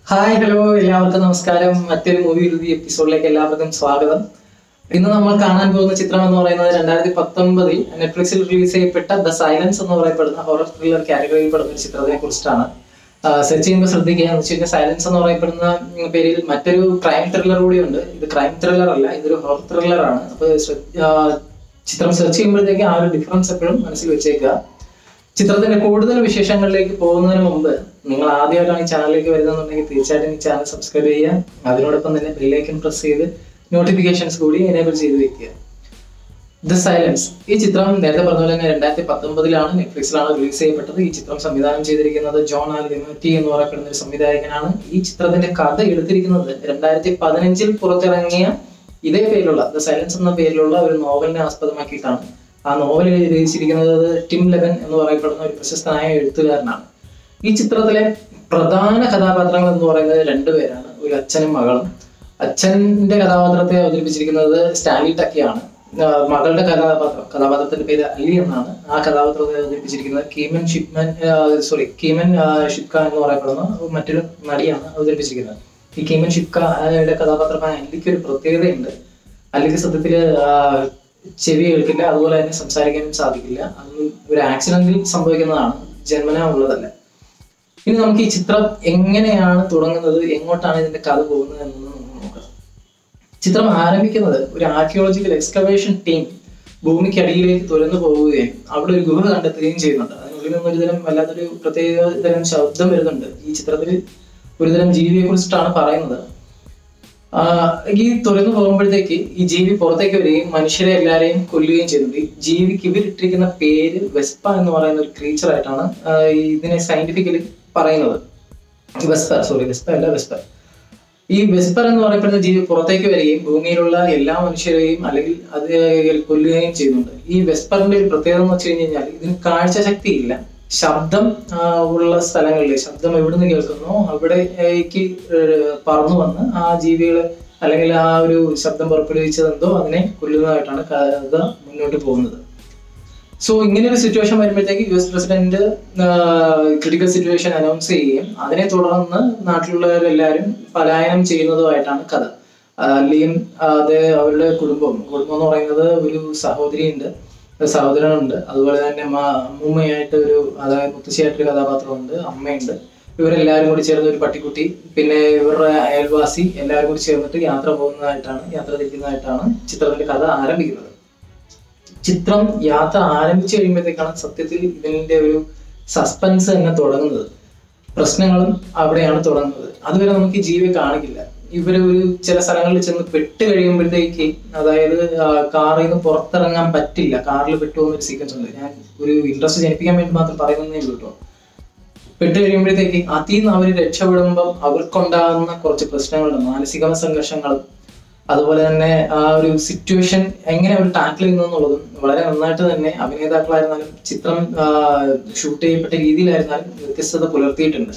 Hi hello എല്ലാവർക്കും നമസ്കാരം മറ്റൊരു മൂവി റിവ്യൂ എപ്പിസോഡിലേക്ക് എല്ലാവർക്കും സ്വാഗതം ഇന്ന് നമ്മൾ കാണാൻ പോകുന്ന ചിത്രം എന്ന് പറയുന്നത് രണ്ടായിരത്തി പത്തൊമ്പതിൽ നെറ്റ്ഫ്ലിക്സിൽ റിലീസ് ചെയ്യപ്പെട്ട ദ സൈലൻസ് എന്ന് പറയപ്പെടുന്ന ഹൊറർ ത്രില്ലർ കാറ്റഗറിയിൽ പെടുന്ന ഒരു ചിത്രത്തിനെ കുറിച്ചിട്ടാണ് സെർച്ച് ചെയ്യുമ്പോൾ ശ്രദ്ധിക്കുക എന്ന് വെച്ച് കഴിഞ്ഞാൽ സൈലൻസ് എന്ന് പറയപ്പെടുന്ന ഉം, പേരിൽ മറ്റൊരു ക്രൈം ത്രില്ലർ കൂടിയുണ്ട് ഇത് ക്രൈം ത്രില്ലർ അല്ല ഇതൊരു ഹൊറർ ത്രില്ലർ ആണ് അപ്പോൾ ചിത്രം സെർച്ച് ചെയ്യുമ്പോഴത്തേക്ക് ആ ഒരു ഡിഫറൻസ് എപ്പോഴും മനസ്സിൽ വെച്ചേക്കുക ചിത്രത്തിന്റെ കൂടുതൽ വിശേഷങ്ങളിലേക്ക് പോകുന്നതിന് മുമ്പ് നിങ്ങൾ ആദ്യമായിട്ടാണ് ഈ ചാനലിലേക്ക് വരുന്നതെന്നുണ്ടെങ്കിൽ തീർച്ചയായിട്ടും ഈ ചാനൽ സബ്സ്ക്രൈബ് ചെയ്യുക അതിനോടൊപ്പം തന്നെ ബെല്ലൈക്കൻ പ്രസ് ചെയ്ത് നോട്ടിഫിക്കേഷൻസ് കൂടി എനേബിൾ ചെയ്ത് വെക്കുക ദ സൈലൻസ് ഈ ചിത്രം നേരത്തെ പറഞ്ഞ പോലെ തന്നെ രണ്ടായിരത്തി പത്തൊമ്പതിലാണ് നെറ്റ്ഫ്ലിക്സിലാണ് റിലീസ് ചെയ്യപ്പെട്ടത് ഈ ചിത്രം സംവിധാനം ചെയ്തിരിക്കുന്നത് ജോൺ ആൽ ലിമറ്റി എന്ന് പറയപ്പെടുന്ന ഒരു സംവിധായകനാണ് ഈ ചിത്രത്തിന്റെ കഥ എടുത്തിരിക്കുന്നത് രണ്ടായിരത്തി പതിനഞ്ചിൽ പുറത്തിറങ്ങിയ ഇതേ പേരിലുള്ള ദ സൈലൻസ് എന്ന പേരിലുള്ള ഒരു നോവലിനെ ആസ്പദമാക്കിയിട്ടാണ് ആ നോവൽ രചിച്ചിരിക്കുന്നത് ടിം ലെവൻ എന്ന് പറയപ്പെടുന്ന ഒരു പ്രശസ്തനായ എഴുത്തുകാരനാണ് ഈ ചിത്രത്തിലെ പ്രധാന കഥാപാത്രങ്ങൾ എന്ന് പറയുന്നത് രണ്ടുപേരാണ് ഒരു അച്ഛനും മകളും അച്ഛന്റെ കഥാപാത്രത്തെ അവതരിപ്പിച്ചിരിക്കുന്നത് സ്റ്റാൻലി ടക്കിയാണ് ആ, മകളുടെ കഥാപാത്രം കഥാപാത്രത്തിന്റെ പേര് അലി എന്നാണ് ആ കഥാപാത്രത്തെ അവതരിപ്പിച്ചിരിക്കുന്നത് കീമൻ ഷിപ്മാൻ സോറി കീമൻ ആ, ഷിപ്ക എന്ന് പറയപ്പെടുന്ന മറ്റൊരു നടിയാണ് അവതരിപ്പിച്ചിരിക്കുന്നത് ഈ കീമൻ ഷിപ്കയുടെ കഥാപാത്രമായ അല്ലിക്ക് ഒരു പ്രത്യേകതയുണ്ട് അല്ലിക്ക് സത്യത്തില് ആ, ചെവി കേൾക്കില്ല അതുപോലെ തന്നെ സംസാരിക്കാനും സാധിക്കില്ല അത് ഒരു ആക്സിഡന്റിൽ സംഭവിക്കുന്നതാണ് ജന്മനാ ഉള്ളതല്ല ഇനി നമുക്ക് ഈ ചിത്രം എങ്ങനെയാണ് തുടങ്ങുന്നത് എങ്ങോട്ടാണ് ഇതിന്റെ കഥ പോകുന്നത് എന്നൊന്ന് നമുക്ക് നോക്കാം ചിത്രം ആരംഭിക്കുന്നത് ഒരു ആർക്കിയോളജിക്കൽ എക്സ്കവേഷൻ ടീം ഭൂമിക്കടിയിലേക്ക് തുരന്നു പോവുകയും അവിടെ ഒരു ഗുഹ കണ്ടെത്തുകയും ചെയ്യുന്നുണ്ട് അതിനുള്ളിൽ നിന്ന് ഒരുതരം വല്ലാത്തൊരു പ്രത്യേക തരം ശബ്ദം വരുന്നുണ്ട് ഈ ചിത്രത്തിൽ ഒരുതരം ജീവിയെ കുറിച്ചിട്ടാണ് പറയുന്നത് ആഹ് ഈ തുറന്നു പോകുമ്പോഴത്തേക്ക് ഈ ജീവി പുറത്തേക്ക് വരികയും മനുഷ്യരെ എല്ലാരെയും കൊല്ലുകയും ചെയ്യുന്നുണ്ട് ഈ ജീവിക്ക് ഇവരിട്ടിരിക്കുന്ന പേര് വെസ്പ എന്ന് പറയുന്ന ഒരു ക്രീച്ചർ ആയിട്ടാണ് ആഹ് ഈ ഇതിനെ സയന്റിഫിക്കലി പറയുന്നത് വെസ്പർ സോറി വെസ്പർ അല്ല വെസ്പർ ഈ വെസ്പർ എന്ന് പറയപ്പെടുന്ന ജീവി പുറത്തേക്ക് വരികയും ഭൂമിയിലുള്ള എല്ലാ മനുഷ്യരെയും അല്ലെങ്കിൽ അത് കൊല്ലുകയും ചെയ്യുന്നുണ്ട് ഈ വെസ്പറിന്റെ ഒരു പ്രത്യേകത എന്ന് വെച്ച് കഴിഞ്ഞ് കഴിഞ്ഞാൽ ഇതിന് കാഴ്ച ശക്തി ഇല്ല ശബ്ദം ആ, ഉള്ള സ്ഥലങ്ങളിൽ ശബ്ദം എവിടുന്ന് കേൾക്കുന്നോ അവിടേക്ക് ഏഹ്, പറന്നു വന്ന് ആ ജീവികളെ അല്ലെങ്കിൽ ആ ഒരു ശബ്ദം പുറപ്പെടുവിച്ചതെന്തോ അതിനെ കൊല്ലുന്നതായിട്ടാണ് കഥ മുന്നോട്ട് പോകുന്നത് സോ ഇങ്ങനെ ഒരു സിറ്റുവേഷൻ വരുമ്പോഴത്തേക്ക് U S president critical situation announce ചെയ്യുകയും അതിനെ തുടർന്ന് നാട്ടിലുള്ളവരെല്ലാവരും പലായനം ചെയ്യുന്നതുമായിട്ടാണ് കഥ അല്ലിയും അത് അവരുടെ കുടുംബം കുടുംബം എന്ന് പറയുന്നത് ഒരു സഹോദരിയുണ്ട് ഒരു സഹോദരനുണ്ട് അതുപോലെ തന്നെ മ- അമ്മൂമ്മയായിട്ട് ഒരു അതായത് മുത്തശ്ശിയായിട്ടൊരു കഥാപാത്രമുണ്ട് അമ്മയുണ്ട് ഇവരെല്ലാവരും കൂടി ചേർന്ന് ഒരു പട്ടിക്കുട്ടി പിന്നെ ഇവരുടെ അയൽവാസി എല്ലാവരും കൂടി ചേർന്നിട്ട് യാത്ര പോകുന്നതായിട്ടാണ് യാത്ര തിരിക്കുന്നതായിട്ടാണ് ചിത്രത്തിന്റെ കഥ ആരംഭിക്കുന്നത് ചിത്രം യാത്ര ആരംഭിച്ചു കഴിയുമ്പോഴത്തേക്കാണ് സത്യത്തിൽ ഇതിന്റെ ഒരു സസ്പെൻസ് തന്നെ തുടങ്ങുന്നത് പ്രശ്നങ്ങളും അവിടെയാണ് തുടങ്ങുന്നത് അതുവരെ നമുക്ക് ഈ ജീവിയെ കാണിക്കില്ല ഇവര് ഒരു ചില സ്ഥലങ്ങളിൽ ചെന്ന് പെട്ട് കഴിയുമ്പോഴത്തേക്ക് അതായത് ആ, കാറിൽ നിന്ന് പുറത്തിറങ്ങാൻ പറ്റില്ല കാറിൽ പെട്ടുപോകുന്ന ഒരു സീക്വൻസ് ഉണ്ട് ഞാൻ ഒരു ഇൻട്രസ്റ്റ് ജനിപ്പിക്കാൻ വേണ്ടി മാത്രം പറയുന്നതേ ഉള്ളൂ കേട്ടോ പെട്ട് കഴിയുമ്പോഴത്തേക്ക് അതിൽ നിന്ന് അവർ രക്ഷപ്പെടുമ്പം അവർക്കുണ്ടാകുന്ന കുറച്ച് പ്രശ്നങ്ങളുണ്ട് മാനസിക സംഘർഷങ്ങളും അതുപോലെ തന്നെ ആ ഒരു സിറ്റുവേഷൻ എങ്ങനെ അവർ ടാക്കിൾ ചെയ്യുന്നു എന്നുള്ളതും വളരെ നന്നായിട്ട് തന്നെ അഭിനേതാക്കളായിരുന്നാലും ചിത്രം ഷൂട്ട് ചെയ്യപ്പെട്ട രീതിയിലായിരുന്നാലും വ്യത്യസ്തത പുലർത്തിയിട്ടുണ്ട്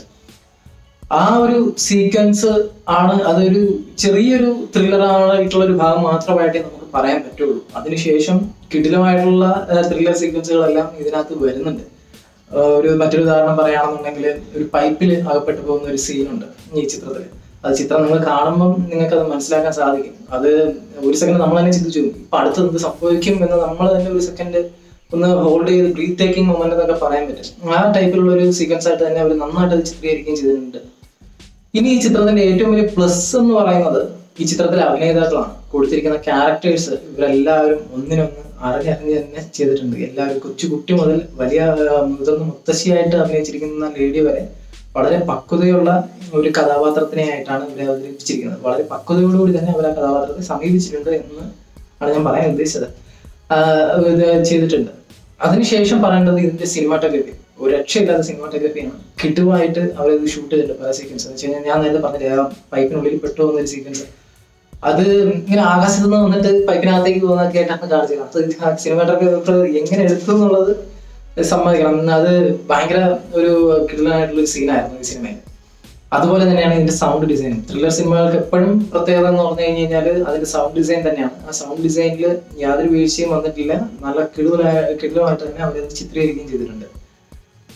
ആ ഒരു സീക്വൻസ് ആണ് അതൊരു ചെറിയൊരു ത്രില്ലർ ആയിട്ടുള്ള ഒരു ഭാഗം മാത്രമായിട്ടേ നമുക്ക് പറയാൻ പറ്റുള്ളൂ അതിനുശേഷം കിടിലമായിട്ടുള്ള ത്രില്ലർ സീക്വൻസുകളെല്ലാം ഇതിനകത്ത് വരുന്നുണ്ട് ആ, ഒരു മറ്റൊരു ഉദാഹരണം പറയുകയാണെന്നുണ്ടെങ്കിൽ ഒരു പൈപ്പിൽ അകപ്പെട്ടു പോകുന്ന ഒരു സീനുണ്ട് ഈ ചിത്രത്തിൽ അത് ചിത്രം നിങ്ങൾ കാണുമ്പം നിങ്ങൾക്ക് അത് മനസ്സിലാക്കാൻ സാധിക്കും അത് ഒരു സെക്കൻഡ് നമ്മൾ തന്നെ ചിന്തിച്ചു പോകും. ഇപ്പൊ അടുത്ത് എന്ത് സംഭവിക്കും എന്ന് നമ്മൾ തന്നെ ഒരു സെക്കൻഡ് ഒന്ന് ഹോൾഡ് ചെയ്ത് ബ്രീത്ത് ടേക്കിംഗ് മൊമെന്റ് എന്നൊക്കെ പറയാൻ പറ്റും ആ ടൈപ്പിലുള്ള ഒരു സീക്വൻസ് ആയിട്ട് തന്നെ അവർ നന്നായിട്ട് അത് ചിത്രീകരിക്കുകയും ചെയ്തിട്ടുണ്ട് ഇനി ഈ ചിത്രത്തിന്റെ ഏറ്റവും വലിയ പ്ലസ് എന്ന് പറയുന്നത് ഈ ചിത്രത്തിലെ അഭിനേതാക്കളാണ് കൊടുത്തിരിക്കുന്ന ക്യാരക്ടേഴ്സ് ഇവരെല്ലാവരും ഒന്നിനൊന്ന് അറിഞ്ഞറിഞ്ഞ് തന്നെ ചെയ്തിട്ടുണ്ട് എല്ലാവരും കൊച്ചു കുട്ടി മുതൽ വലിയ ആ, മുതിർന്ന മുത്തശ്ശിയായിട്ട് അഭിനയിച്ചിരിക്കുന്ന ലേഡി വരെ വളരെ പക്വതയുള്ള ഒരു കഥാപാത്രത്തിനെ ആയിട്ടാണ് ഇവരെ അവതരിപ്പിച്ചിരിക്കുന്നത് വളരെ പക്വതയോടുകൂടി തന്നെ അവർ ആ കഥാപാത്രത്തെ സമീപിച്ചിട്ടുണ്ട് എന്ന് ആണ് ഞാൻ പറയാൻ ഉദ്ദേശിച്ചത് ആഹ് ഇത് ചെയ്തിട്ടുണ്ട് അതിനുശേഷം പറയേണ്ടത് ഇതിന്റെ സിനിമാറ്റോഗ്രഫി ഒരു രക്ഷയില്ലാത്ത സിനിമാറ്റോഗ്രഫിയാണ് കിട്ടുവായിട്ട് അവരത് ഷൂട്ട് ചെയ്തിട്ടുണ്ട് പല സീക്വൻസ് എന്ന് വെച്ച് കഴിഞ്ഞാൽ ഞാൻ നേരത്തെ പറഞ്ഞില്ലേ ആ പൈപ്പിനുള്ളിൽ പെട്ടു പോകുന്ന ഒരു സീക്വൻസ് അത് ഇങ്ങനെ ആകാശത്ത് നിന്ന് വന്നിട്ട് പൈപ്പിനകത്തേക്ക് പോകുന്നതൊക്കെ ആയിട്ടാണ് കാണിച്ചത് അത് സിനിമാറ്റോഗ്രാഫർ എങ്ങനെ എടുത്തു എന്നുള്ളത് സമ്മതിക്കണം അത് ഭയങ്കര ഒരു കിടലായിട്ടുള്ള ഒരു സീനായിരുന്നു ഈ സിനിമയിൽ അതുപോലെ തന്നെയാണ് ഇതിന്റെ സൗണ്ട് ഡിസൈൻ ത്രില്ലർ സിനിമകൾക്ക് എപ്പോഴും പ്രത്യേകത എന്ന് പറഞ്ഞു കഴിഞ്ഞ് കഴിഞ്ഞാൽ അതിന്റെ സൗണ്ട് ഡിസൈൻ തന്നെയാണ് ആ സൗണ്ട് ഡിസൈനിൽ യാതൊരു വീഴ്ചയും വന്നിട്ടില്ല നല്ല കിടുതലായ കിടുതലായിട്ട് തന്നെ അവരത് ചിത്രീകരിക്കുകയും ചെയ്തിട്ടുണ്ട്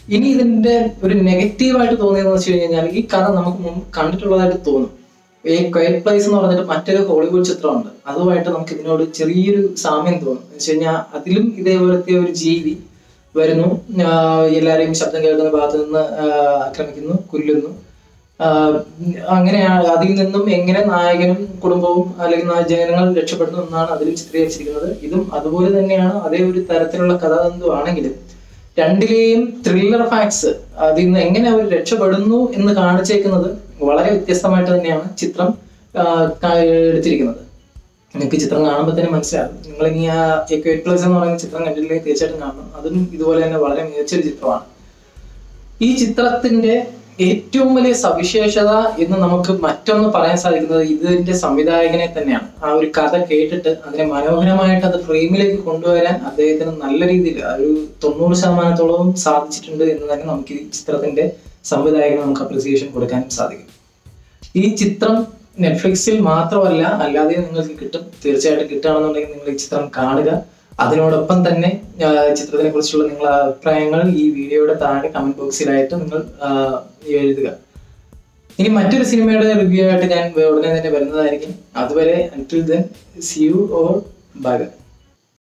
ഇനി ഇതിന്റെ ഒരു നെഗറ്റീവായിട്ട് തോന്നിയതെന്ന് വെച്ച് കഴിഞ്ഞാൽ ഈ കഥ നമുക്ക് മുമ്പ് കണ്ടിട്ടുള്ളതായിട്ട് തോന്നും ഈ ക്വയറ്റ് പ്ലേസ് എന്ന് പറഞ്ഞിട്ട് മറ്റൊരു ഹോളിവുഡ് ചിത്രമുണ്ട് അതുമായിട്ട് നമുക്ക് ഇതിനോട് ചെറിയൊരു സാമ്യം തോന്നും എന്ന് വെച്ച് കഴിഞ്ഞാൽ അതിലും ഇതേപോലത്തെ ഒരു ജീവി വരുന്നു ആഹ് എല്ലാരെയും ശബ്ദം കേൾക്കുന്ന ഭാഗത്ത് നിന്ന് ആഹ് ആക്രമിക്കുന്നു കൊല്ലുന്നു ആഹ് അങ്ങനെയാണ് അതിൽ നിന്നും എങ്ങനെ നായകനും കുടുംബവും അല്ലെങ്കിൽ നാ- ജനങ്ങൾ രക്ഷപ്പെടുന്നു എന്നാണ് അതിൽ ചിത്രീകരിച്ചിരിക്കുന്നത് ഇതും അതുപോലെ തന്നെയാണ് അതേ ഒരു തരത്തിലുള്ള കഥാതന്തുവാണെങ്കിലും രണ്ടിലെയും ത്രില്ലർ ഫാക്ട്സ് അതിൽ നിന്ന് എങ്ങനെ അവർ രക്ഷപ്പെടുന്നു എന്ന് കാണിച്ചേക്കുന്നത് വളരെ വ്യത്യസ്തമായിട്ട് തന്നെയാണ് ചിത്രം ആഹ് ക- എടുത്തിരിക്കുന്നത് നിങ്ങൾക്ക് ഈ ചിത്രം കാണുമ്പോൾ തന്നെ മനസ്സിലാകും നിങ്ങൾ ഇനി ആ എക്വേറ്റ് പ്ലസ് എന്ന് പറയുന്ന ചിത്രം കണ്ടിട്ടില്ലെങ്കിൽ തീർച്ചയായിട്ടും കാണണം അതും ഇതുപോലെ തന്നെ വളരെ മികച്ചൊരു ചിത്രമാണ് ഈ ചിത്രത്തിന്റെ ഏറ്റവും വലിയ സവിശേഷത എന്ന് നമുക്ക് മറ്റൊന്ന് പറയാൻ സാധിക്കുന്നത് ഇതിന്റെ സംവിധായകനെ തന്നെയാണ് ആ ഒരു കഥ കേട്ടിട്ട് അതിനെ മനോഹരമായിട്ട് അത് ഫ്രെയിമിലേക്ക് കൊണ്ടുവരാൻ അദ്ദേഹത്തിന് നല്ല രീതിയിൽ ആ ഒരു തൊണ്ണൂറ് ശതമാനത്തോളവും സാധിച്ചിട്ടുണ്ട് എന്ന് തന്നെ നമുക്ക് ഈ ചിത്രത്തിന്റെ സംവിധായകന് നമുക്ക് അപ്രിസിയേഷൻ കൊടുക്കാനും സാധിക്കും ഈ ചിത്രം നെറ്റ്ഫ്ലിക്സിൽ മാത്രമല്ല അല്ലാതെ നിങ്ങൾക്ക് കിട്ടും തീർച്ചയായിട്ടും കിട്ടുകയാണെന്നുണ്ടെങ്കിൽ നിങ്ങൾ ഈ ചിത്രം കാണുക അതിനോടൊപ്പം തന്നെ ആ, ചിത്രത്തിനെ കുറിച്ചുള്ള നിങ്ങളുടെ അഭിപ്രായങ്ങൾ ഈ വീഡിയോയുടെ താഴെ കമന്റ് ബോക്സിലായിട്ട് നിങ്ങൾ ആ, എഴുതുക ഇനി മറ്റൊരു സിനിമയുടെ റിവ്യൂ ആയിട്ട് ഞാൻ ഉടനെ തന്നെ വരുന്നതായിരിക്കും അതുവരെ until then see you or by